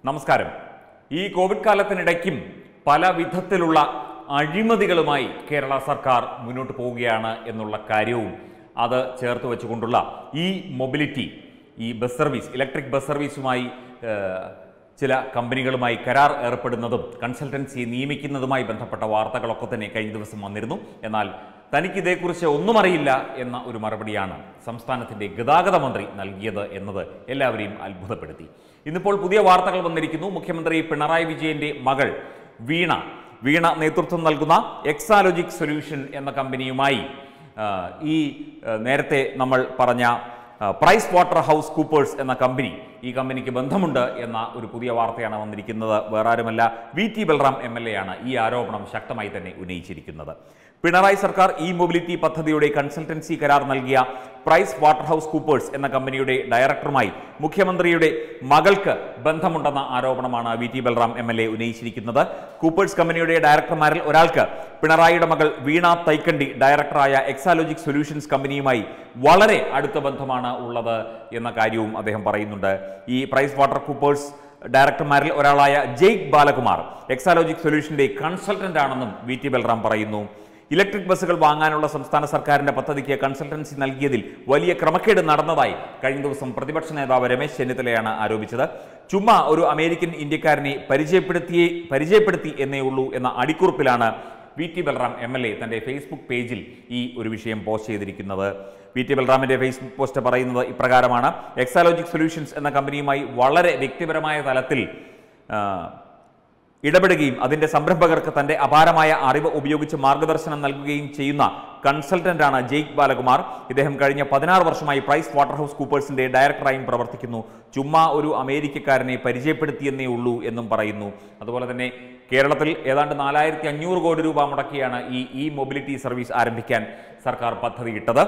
നമസ്കാരം ഈ കോവിഡ് കാലത്തിനിടയ്ക്കും പല വിധത്തിലുള്ള അഴിമതികളുമായി കേരള സർക്കാർ മുന്നോട്ട് പോവുകയാണ് എന്നുള്ള കാര്യവും അത് ചേർത്ത് വെച്ചുകൊണ്ടുള്ള ഈ മൊബിലിറ്റി ഈ ബസ് സർവീസ് ഇലക്ട്രിക് ബസ് സർവീസുമായി ഏഹ്, ചില കമ്പനികളുമായി കരാർ ഏർപ്പെടുന്നതും കൺസൾട്ടൻസി നിയമിക്കുന്നതുമായി ബന്ധപ്പെട്ട വാർത്തകളൊക്കെ തന്നെ കഴിഞ്ഞ ദിവസം വന്നിരുന്നു എന്നാൽ തനിക്ക് ഇതേക്കുറിച്ച് ഒന്നും അറിയില്ല എന്ന ഒരു മറുപടിയാണ് സംസ്ഥാനത്തിന്റെ ഗതാഗത മന്ത്രി നൽകിയത് എന്നത് എല്ലാവരെയും അത്ഭുതപ്പെടുത്തി ഇന്നിപ്പോൾ പുതിയ വാർത്തകൾ വന്നിരിക്കുന്നു മുഖ്യമന്ത്രി പിണറായി വിജയന്റെ മകൾ വീണ വീണ നേതൃത്വം നൽകുന്ന എക്സാലോജിക് സൊല്യൂഷൻ എന്ന കമ്പനിയുമായി ആ, ഈ ആ, നേരത്തെ നമ്മൾ പറഞ്ഞ ആ, പ്രൈസ് വാട്ടർ ഹൗസ് കൂപ്പേഴ്സ് എന്ന കമ്പനി ഈ കമ്പനിക്ക് ബന്ധമുണ്ട് എന്ന ഒരു പുതിയ വാർത്തയാണ് വന്നിരിക്കുന്നത് വേറെ ആരുമല്ല V T Balram M L A ആണ് ഈ ആരോപണം ശക്തമായി തന്നെ ഉന്നയിച്ചിരിക്കുന്നത് പിണറായി സർക്കാർ ഇ മൊബിലിറ്റി പദ്ധതിയുടെ കൺസൾട്ടൻസി കരാർ നൽകിയ പ്രൈസ് വാട്ടർ ഹൗസ് കൂപ്പേഴ്സ് എന്ന കമ്പനിയുടെ ഡയറക്ടറുമായി മുഖ്യമന്ത്രിയുടെ മകൾക്ക് ബന്ധമുണ്ടെന്ന ആരോപണമാണ് V T Balram M L A ഉന്നയിച്ചിരിക്കുന്നത് കൂപ്പേഴ്സ് കമ്പനിയുടെ ഡയറക്ടർമാരിൽ ഒരാൾക്ക് പിണറായിയുടെ മകൾ വീണ തൈക്കണ്ടി ഡയറക്ടറായ എക്സാലോജിക് സൊല്യൂഷൻസ് കമ്പനിയുമായി വളരെ അടുത്ത ബന്ധമാണ് ഉള്ളത് എന്ന കാര്യവും അദ്ദേഹം പറയുന്നുണ്ട് ഈ പ്രൈസ് വാട്ടർ കൂപ്പേഴ്സ് ഡയറക്ടർമാരിൽ ഒരാളായ ജെയ്ക് ബാലകുമാർ എക്സാലോജിക് സൊല്യൂഷന്റെ കൺസൾട്ടന്റ് ആണെന്നും വി ടി ബൽറാം പറയുന്നു ഇലക്ട്രിക് ബസ്സുകൾ വാങ്ങാനുള്ള സംസ്ഥാന സർക്കാരിന്റെ പദ്ധതിക്ക് കൺസൾട്ടൻസി നൽകിയതിൽ വലിയ ക്രമക്കേട് നടന്നതായി കഴിഞ്ഞ ദിവസം പ്രതിപക്ഷ നേതാവ് രമേശ് ചെന്നിത്തലയാണ് ആരോപിച്ചത് ചുമ്മാ ഒരു അമേരിക്കൻ ഇന്ത്യക്കാരനെ പരിചയപ്പെടുത്തിയേ പരിചയപ്പെടുത്തി എന്നേ ഉള്ളൂ എന്ന അടിക്കുറിപ്പിലാണ് V T Balram M L A തന്റെ ഫേസ്ബുക്ക് പേജിൽ ഈ ഒരു വിഷയം പോസ്റ്റ് ചെയ്തിരിക്കുന്നത് വി ടി ബൽറാമിന്റെ ഫേസ്ബുക്ക് പോസ്റ്റ് പറയുന്നത് ഇപ്രകാരമാണ് എക്സാലോജിക് സൊല്യൂഷൻസ് എന്ന കമ്പനിയുമായി വളരെ വ്യക്തിപരമായ തലത്തിൽ ആ, ഇടപെടുകയും അതിന്റെ സംരംഭകർക്ക് തന്റെ അപാരമായ അറിവ് ഉപയോഗിച്ച് മാർഗദർശനം നൽകുകയും ചെയ്യുന്ന കൺസൾട്ടന്റാണ് ജെയ്ക് ബാലകുമാർ ഇദ്ദേഹം കഴിഞ്ഞ പതിനാറ് വർഷമായി പ്രൈസ് വാട്ടർ ഹൗസ് കൂപ്പേഴ്സിന്റെ ഡയറക്ടറായും പ്രവർത്തിക്കുന്നു ചുമ്മാ ഒരു അമേരിക്കക്കാരനെ പരിചയപ്പെടുത്തിയെന്നേ ഉള്ളൂ എന്നും പറയുന്നു അതുപോലെ തന്നെ കേരളത്തിൽ ഏതാണ്ട് നാലായിരത്തി അഞ്ഞൂറ് കോടി രൂപ മുടക്കിയാണ് ഈ ഇ മൊബിലിറ്റി സർവീസ് ആരംഭിക്കാൻ സർക്കാർ പദ്ധതിയിട്ടത്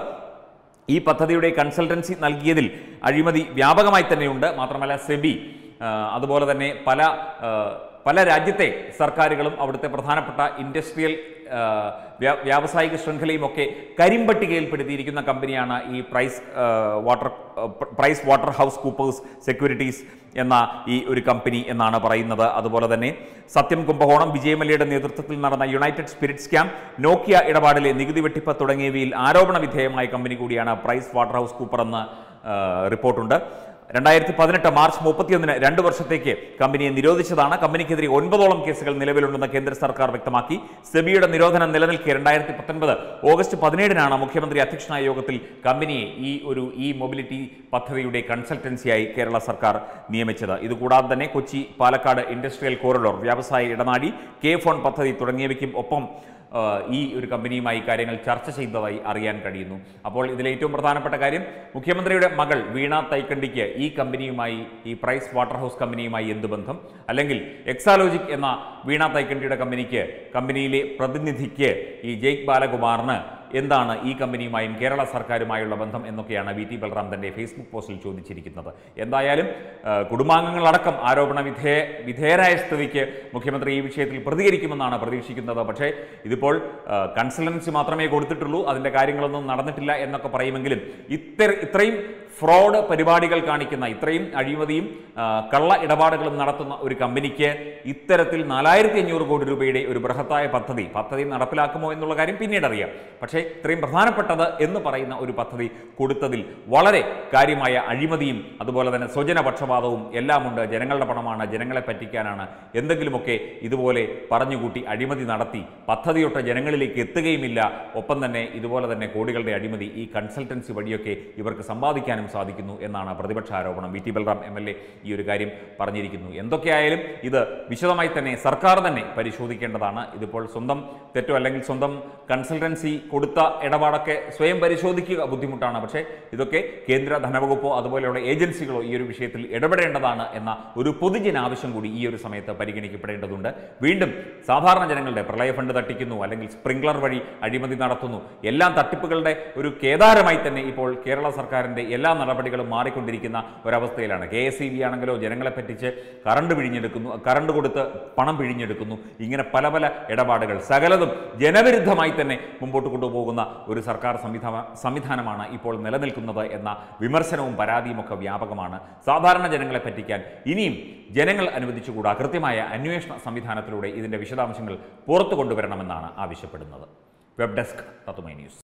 ഈ പദ്ധതിയുടെ കൺസൾട്ടൻസി നൽകിയതിൽ അഴിമതി വ്യാപകമായി തന്നെയുണ്ട് മാത്രമല്ല സെബി ആ, അതുപോലെ തന്നെ പല ആ, പല രാജ്യത്തെ സർക്കാരുകളും അവിടുത്തെ പ്രധാനപ്പെട്ട ഇൻഡസ്ട്രിയൽ ആ, വ്യാ- വ്യാവസായിക ശൃംഖലയും ഒക്കെ കരിമ്പട്ടികയിൽപ്പെടുത്തിയിരിക്കുന്ന കമ്പനിയാണ് ഈ പ്രൈസ് ആ, വാട്ടർ ആ, Price Water House Coopers Securities എന്ന ഈ ഒരു കമ്പനി എന്നാണ് പറയുന്നത് അതുപോലെ തന്നെ സത്യം കുംഭകോണം വിജയമല്യയുടെ നേതൃത്വത്തിൽ നടന്ന യുണൈറ്റഡ് സ്പിരിറ്റ്സ് ക്യാമ്പ് നോക്കിയ ഇടപാടിലെ നികുതി വെട്ടിപ്പ് തുടങ്ങിയവയിൽ ആരോപണ വിധേയമായ കമ്പനി കൂടിയാണ് പ്രൈസ് വാട്ടർ ഹൗസ് കൂപ്പർ എന്ന് ആ, റിപ്പോർട്ടുണ്ട് രണ്ടായിരത്തി പതിനെട്ട് മാർച്ച് മുപ്പത്തിയൊന്നിന് രണ്ട് വർഷത്തേക്ക് കമ്പനിയെ നിരോധിച്ചതാണ് കമ്പനിക്കെതിരെ ഒൻപതോളം കേസുകൾ നിലവിലുണ്ടെന്ന് കേന്ദ്ര സർക്കാർ വ്യക്തമാക്കി സെബിയുടെ നിരോധനം നിലനിൽക്കെ രണ്ടായിരത്തി പത്തൊൻപത് ഓഗസ്റ്റ് പതിനേഴിനാണ് മുഖ്യമന്ത്രി അധ്യക്ഷനായ യോഗത്തിൽ കമ്പനിയെ ഈ ഒരു ഇ മൊബിലിറ്റി പദ്ധതിയുടെ കൺസൾട്ടൻസിയായി കേരള സർക്കാർ നിയമിച്ചത് ഇതുകൂടാതെ തന്നെ കൊച്ചി പാലക്കാട് ഇൻഡസ്ട്രിയൽ കോറിഡോർ വ്യവസായ ഇടനാഴി കെ ഫോൺ പദ്ധതി തുടങ്ങിയവയ്ക്കും ഒപ്പം ആ, ഈ ഒരു കമ്പനിയുമായി കാര്യങ്ങൾ ചർച്ച ചെയ്തതായി അറിയാൻ കഴിയുന്നു അപ്പോൾ ഇതിലെ ഏറ്റവും പ്രധാനപ്പെട്ട കാര്യം മുഖ്യമന്ത്രിയുടെ മകൾ വീണ തൈക്കണ്ടിക്ക് ഈ കമ്പനിയുമായി ഈ പ്രൈസ് വാട്ടർ ഹൗസ് കമ്പനിയുമായി എന്ത് ബന്ധം അല്ലെങ്കിൽ എക്സാലോജിക് എന്ന വീണ തൈക്കണ്ടിയുടെ കമ്പനിക്ക് കമ്പനിയിലെ പ്രതിനിധിക്ക് ഈ ജെയ്ക് ബാലകുമാറിന് എന്താണ് ഈ കമ്പനിയുമായും കേരള സർക്കാരുമായുള്ള ബന്ധം എന്നൊക്കെയാണ് വി ടി ബൽറാം തന്റെ ഫേസ്ബുക്ക് പോസ്റ്റിൽ ചോദിച്ചിരിക്കുന്നത് എന്തായാലും ആ, കുടുംബാംഗങ്ങളടക്കം ആരോപണ വിധേയ വിധേയരായ സ്ഥിതിക്ക് മുഖ്യമന്ത്രി ഈ വിഷയത്തിൽ പ്രതികരിക്കുമെന്നാണ് പ്രതീക്ഷിക്കുന്നത് പക്ഷേ ഇതിപ്പോൾ ആ, കൺസൾട്ടൻസി മാത്രമേ കൊടുത്തിട്ടുള്ളൂ അതിന്റെ കാര്യങ്ങളൊന്നും നടന്നിട്ടില്ല എന്നൊക്കെ പറയുമെങ്കിലും ഇത്ര ഇത്രയും ഫ്രോഡ് പരിപാടികൾ കാണിക്കുന്ന ഇത്രയും അഴിമതിയും ആ, കള്ള ഇടപാടുകളും നടത്തുന്ന ഒരു കമ്പനിക്ക് ഇത്തരത്തിൽ നാലായിരത്തി അഞ്ഞൂറ് കോടി രൂപയുടെ ഒരു ബൃഹത്തായ പദ്ധതി പദ്ധതി നടപ്പിലാക്കുമോ എന്നുള്ള കാര്യം പിന്നീട് അറിയാം പക്ഷേ ഇത്രയും പ്രധാനപ്പെട്ടത് എന്ന് പറയുന്ന ഒരു പദ്ധതി കൊടുത്തതിൽ വളരെ കാര്യമായ അഴിമതിയും അതുപോലെ തന്നെ സ്വജനപക്ഷപാതവും എല്ലാമുണ്ട് ജനങ്ങളുടെ പണമാണ് ജനങ്ങളെ പറ്റിക്കാനാണ് എന്തെങ്കിലുമൊക്കെ ഇതുപോലെ പറഞ്ഞുകൂട്ടി അഴിമതി നടത്തി പദ്ധതിയൊട്ട് ജനങ്ങളിലേക്ക് എത്തുകയുമില്ല ഒപ്പം തന്നെ ഇതുപോലെ തന്നെ കോടികളുടെ അഴിമതി ഈ കൺസൾട്ടൻസി വഴിയൊക്കെ ഇവർക്ക് സമ്പാദിക്കാനും സാധിക്കുന്നു എന്നാണ് പ്രതിപക്ഷ ആരോപണം V T Balram M L A ഈ ഒരു കാര്യം പറഞ്ഞിരിക്കുന്നു എന്തൊക്കെയായാലും ഇത് വിശദമായി തന്നെ സർക്കാർ തന്നെ പരിശോധിക്കേണ്ടതാണ് ഇതിപ്പോൾ സ്വന്തം തെറ്റോ അല്ലെങ്കിൽ സ്വന്തം കൺസൾട്ടൻസി കൊടുത്ത ഇടപാടൊക്കെ സ്വയം പരിശോധിക്കുക ബുദ്ധിമുട്ടാണ് പക്ഷേ ഇതൊക്കെ കേന്ദ്ര ധനവകുപ്പോ അതുപോലെയുള്ള ഏജൻസികളോ ഈ ഒരു വിഷയത്തിൽ ഇടപെടേണ്ടതാണ് എന്ന ഒരു പൊതുജന ആവശ്യം കൂടി ഈ ഒരു സമയത്ത് പരിഗണിക്കപ്പെടേണ്ടതുണ്ട് വീണ്ടും സാധാരണ ജനങ്ങളുടെ പ്രളയ ഫണ്ട് തട്ടിക്കുന്നു അല്ലെങ്കിൽ സ്പ്രിംഗ്ലർ വഴി അഴിമതി നടത്തുന്നു എല്ലാം തട്ടിപ്പുകളുടെ ഒരു കേദാരമായി തന്നെ ഇപ്പോൾ കേരള സർക്കാരിന്റെ എല്ലാ നടപടികളും മാറിക്കൊണ്ടിരിക്കുന്ന ഒരവസ്ഥയിലാണ് കെ എസ് ഇ ബി ആണെങ്കിലോ ജനങ്ങളെ പറ്റിച്ച് കറണ്ട് പിഴിഞ്ഞെടുക്കുന്നു കറണ്ട് കൊടുത്ത് പണം പിഴിഞ്ഞെടുക്കുന്നു ഇങ്ങനെ പല പല ഇടപാടുകൾ സകലതും ജനവിരുദ്ധമായി തന്നെ മുമ്പോട്ട് കൊണ്ടുപോകുന്ന ഒരു സർക്കാർ സംവിധാന സംവിധാനമാണ് ഇപ്പോൾ നിലനിൽക്കുന്നത് എന്ന വിമർശനവും പരാതിയും ഒക്കെ വ്യാപകമാണ് സാധാരണ ജനങ്ങളെ പറ്റിക്കാൻ ഇനിയും ജനങ്ങൾ അനുവദിച്ചുകൂടാ കൃത്യമായ അന്വേഷണ സംവിധാനത്തിലൂടെ ഇതിൻ്റെ വിശദാംശങ്ങൾ പുറത്തു കൊണ്ടുവരണമെന്നാണ് ആവശ്യപ്പെടുന്നത് വെബ് ഡെസ്ക് തത്തുമൈ ന്യൂസ്